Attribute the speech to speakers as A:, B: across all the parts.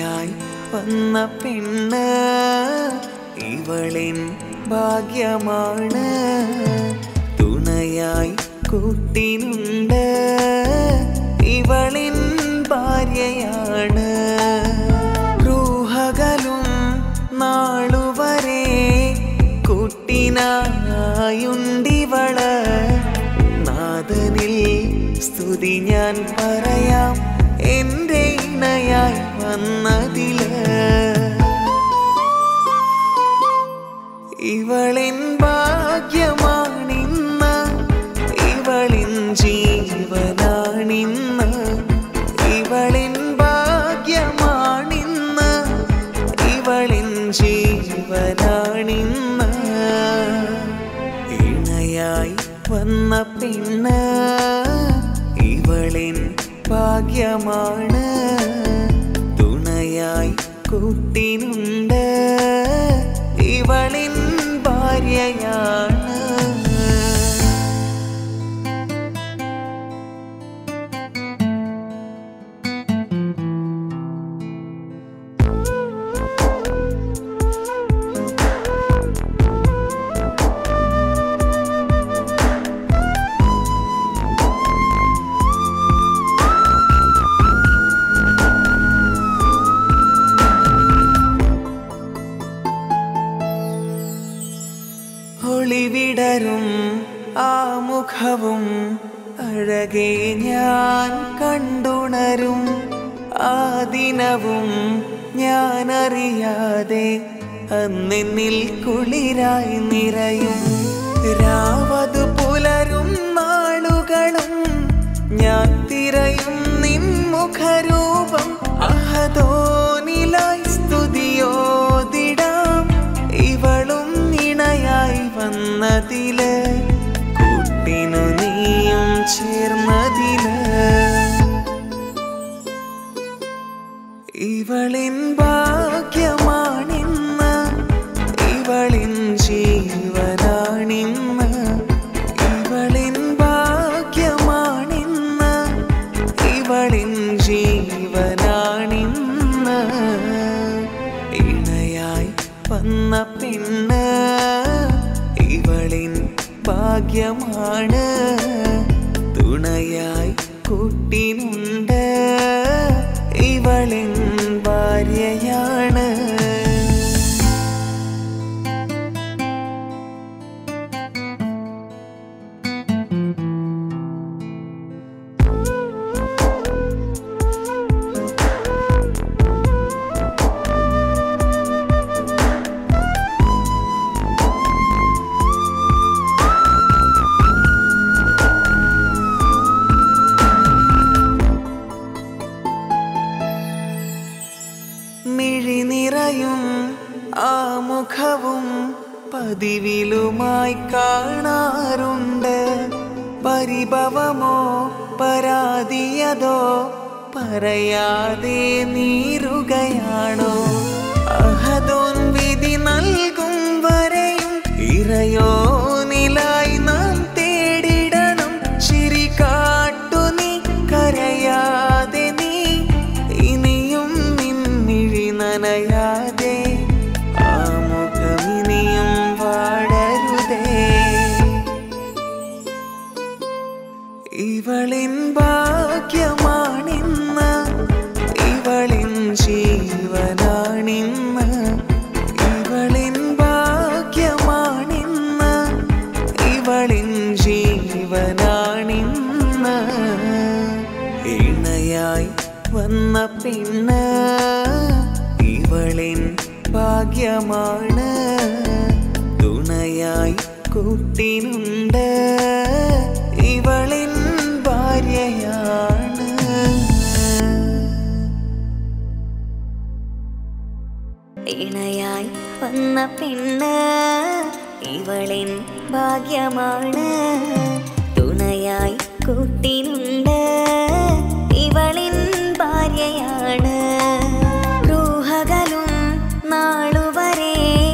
A: ഇണയായി വന്ന പെണ്ണ് ഇവളിൻ ഭാഗ്യമാണ് തുണയായി കൂട്ടിനുണ്ട് ഇവളിൻ ഭാര്യയാണ് റൂഹകലും നാളുവരെ കുട്ടിനായുണ്ടിവള് നാദനിൽ സ്തുതി ഞാൻ പറയാം എൻ്റെ ഇണയായി വന്നതില് ഇവളിൻ ഭാഗ്യമാണിന്ന് ഇവളിൻ ജീവനാണിന്ന് ഇവളിൻ ഭാഗ്യമാണിന്ന് ഇവളിൻ ജീവനാണിന്ന് ഇണയായി വന്ന പെണ്ണ് ഇവളിൻ ഭാഗ്യമാണ് തുണയായി കൂട്ടിനുണ്ട് ഇവളിൻ ഭാര്യയാണ് ഒളിവിടരും ആ മുഖവും അഴകെ ഞാൻ കണ്ടുണരും ആ ദിനവും ഞാൻ അറിയാതെ അന്നെന്നിൽ കുളിരായി നിറയും രാവതു പുലരും നാളുകളും ഞാൻ തിരയും നിൻ മുഖരൂപം അഹദോനിലായി സ്തുതിയോതിടാം ഇവളും ഇണയായി വന്നതില് കൂട്ടിനു നീയും ചേർന്നതില് ഇവളിൻ ഭാഗ്യമാണിന്ന് ഇവളിൻ ജീവനാണിന്ന് ഇവളിൻ ഭാഗ്യമാണിന്ന് ഇവളിൻ ജീവനാണിന്ന് ഇണയായി വന്ന പെണ്ണ് ഇവളിൻ ഭാഗ്യമാണ് തുണയായി കൂട്ടിനുണ്ട് ഇവളിൻ ഭാര്യയാണ് മിഴി നിറയും ആ മുഖവും പതിവിലുമായി കാണാറുണ്ട് പരിഭവമോ പരാതിയതോ പറയാതെ നീറുകയാണോ അഹദോൻ വിധി നൽകും വരെയും ഇറയോനിലായി നാം തേടിടണം ചിരി കാട്ടു നീ കരയാതെ നീ ഇനിയും നിന്നിഴി നനയാതെ ആ മുഖം ഇനിയും വാടരുതേ ഇവളിൻ ഭാഗ്യമാണിന്ന് ഇവളിൻ ജീവനാണിന്ന് ഇവളിൻ ഭാഗ്യമാണിന്ന് ഇവളിൻ ജീവനാണിന്ന് ഇണയായി വന്ന പെണ്ണ് ഇവളിൻ ഭാഗ്യമാണ് തുണയായി കൂട്ടിനുണ്ട് ഇവളിൻ ഭാര്യയാണ്
B: ഇണയായി വന്ന പെണ്ണ് ഇവളിൻ ഭാഗ്യമാണ് തുണയായി കൂട്ടിനുണ്ട് ഇവളിൻ ഭാര്യയാണ് റൂഹകലും നാളുവരെ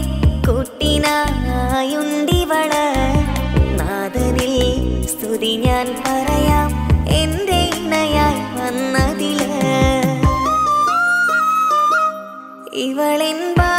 B: കുട്ടിനായുണ്ടിവള് നാദനിൽ സ്തുതി ഞാൻ പറയാം എൻ്റെ ഇണയായി വന്നതില് ഇവളിൻ ഭാഗ്യമാണ്